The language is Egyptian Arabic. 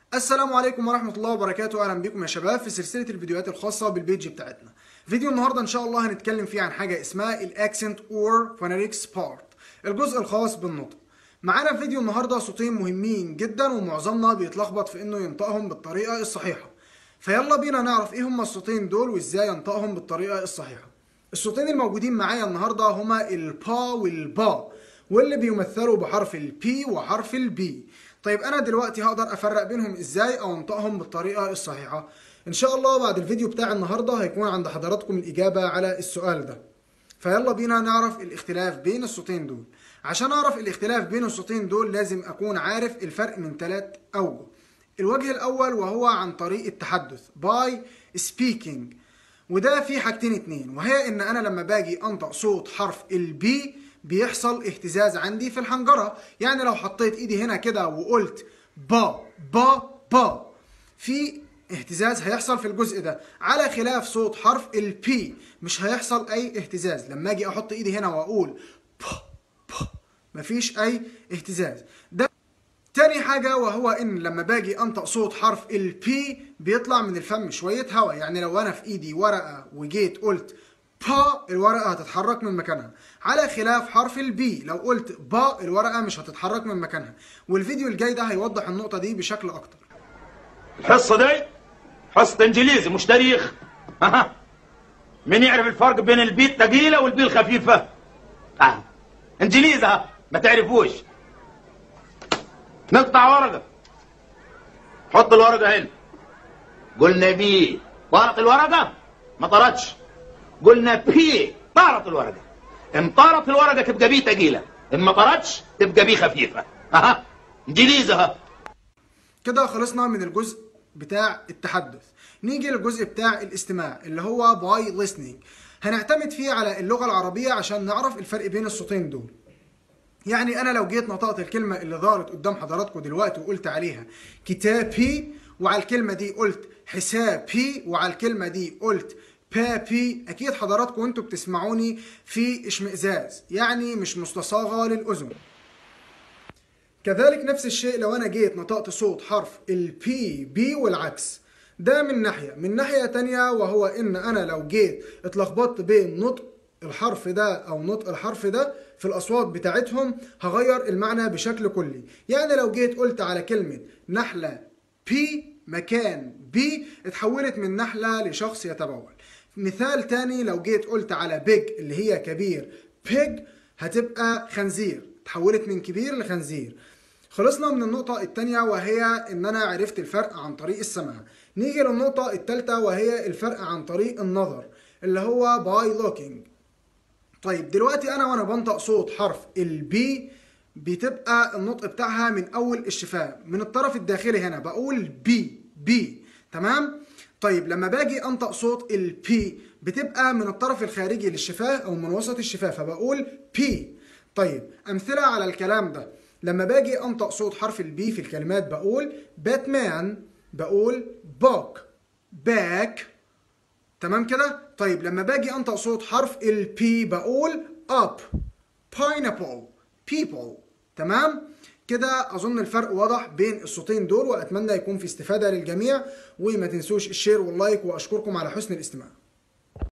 السلام عليكم ورحمة الله وبركاته أهلا بكم يا شباب في سلسلة الفيديوهات الخاصة بالبيج بتاعتنا فيديو النهاردة إن شاء الله هنتكلم فيه عن حاجة اسمها الأكسنت أور فونيتكس بارت الجزء الخاص بالنطق معانا في فيديو النهاردة صوتين مهمين جدا ومعظمنا بيتلخبط في إنه ينطقهم بالطريقة الصحيحة فيلا بينا نعرف إيه هما الصوتين دول وإزاي ينطقهم بالطريقة الصحيحة الصوتين الموجودين معايا النهاردة هما البا والبا واللي بيمثلوا بحرف البي وحرف البي طيب انا دلوقتي هقدر افرق بينهم ازاي او انطقهم بالطريقه الصحيحه ان شاء الله بعد الفيديو بتاع النهارده هيكون عند حضراتكم الاجابه على السؤال ده فيلا بينا نعرف الاختلاف بين الصوتين دول عشان اعرف الاختلاف بين الصوتين دول لازم اكون عارف الفرق من ثلاث اوجه الوجه الاول وهو عن طريق التحدث باي speaking وده في حاجتين اتنين وهي ان انا لما باجي انطق صوت حرف البي بيحصل اهتزاز عندي في الحنجرة يعني لو حطيت ايدي هنا كده وقلت با با با في اهتزاز هيحصل في الجزء ده على خلاف صوت حرف البي مش هيحصل اي اهتزاز لما اجي احط ايدي هنا واقول با با مفيش اي اهتزاز ده تاني حاجة وهو ان لما باجي انطق صوت حرف البي بيطلع من الفم شوية هواء يعني لو انا في ايدي ورقة وجيت قلت با الورقة هتتحرك من مكانها على خلاف حرف البي لو قلت با الورقة مش هتتحرك من مكانها والفيديو الجاي ده هيوضح النقطة دي بشكل أكتر الحصة دي حصة انجليزي مش تاريخ اها مين يعرف الفرق بين البي الثقيلة والبي الخفيفة اه انجليزي ها ما تعرفوش نقطع ورقة حط الورقة هنا قلنا بي طارت الورقة ما طارتش قلنا بي طارت الورقة ان طارت الورقة تبقى بي ثقيلة ان ما طارتش تبقى بي خفيفة اها انجليزي ها كده خلصنا من الجزء بتاع التحدث نيجي للجزء بتاع الاستماع اللي هو باي listening هنعتمد فيه على اللغة العربية عشان نعرف الفرق بين الصوتين دول يعني انا لو جيت نطقت الكلمة اللي ظهرت قدام حضراتكم دلوقتي وقلت عليها كتابي وعلى الكلمة دي قلت حسابي وعلى الكلمة دي قلت بابي اكيد حضراتكم وانتوا بتسمعوني في اشمئزاز يعني مش مستصاغه للاذن كذلك نفس الشيء لو انا جيت نطقت صوت حرف البي بي والعكس ده من ناحيه من ناحيه تانية وهو ان انا لو جيت اتلخبطت بين نطق الحرف ده او نطق الحرف ده في الاصوات بتاعتهم هغير المعنى بشكل كلي يعني لو جيت قلت على كلمه نحله بي مكان بي اتحولت من نحله لشخص يتبول مثال تاني لو جيت قلت على بيج اللي هي كبير بيج هتبقى خنزير تحولت من كبير لخنزير خلصنا من النقطة التانية وهي ان انا عرفت الفرق عن طريق السمع نيجي للنقطة التالتة وهي الفرق عن طريق النظر اللي هو باي لوكينج طيب دلوقتي انا وانا بنطق صوت حرف البي بتبقى النطق بتاعها من اول الشفاه من الطرف الداخلي هنا بقول بي بي تمام طيب لما باجي انطق صوت البي بتبقى من الطرف الخارجي للشفاه او من وسط الشفاه فبقول بي طيب امثله على الكلام ده لما باجي انطق صوت حرف البي في الكلمات بقول باتمان بقول بوك باك تمام كده طيب لما باجي انطق صوت حرف البي بقول اب pineapple people تمام كده اظن الفرق واضح بين الصوتين دول واتمنى يكون في استفاده للجميع وما تنسوش الشير واللايك واشكركم على حسن الاستماع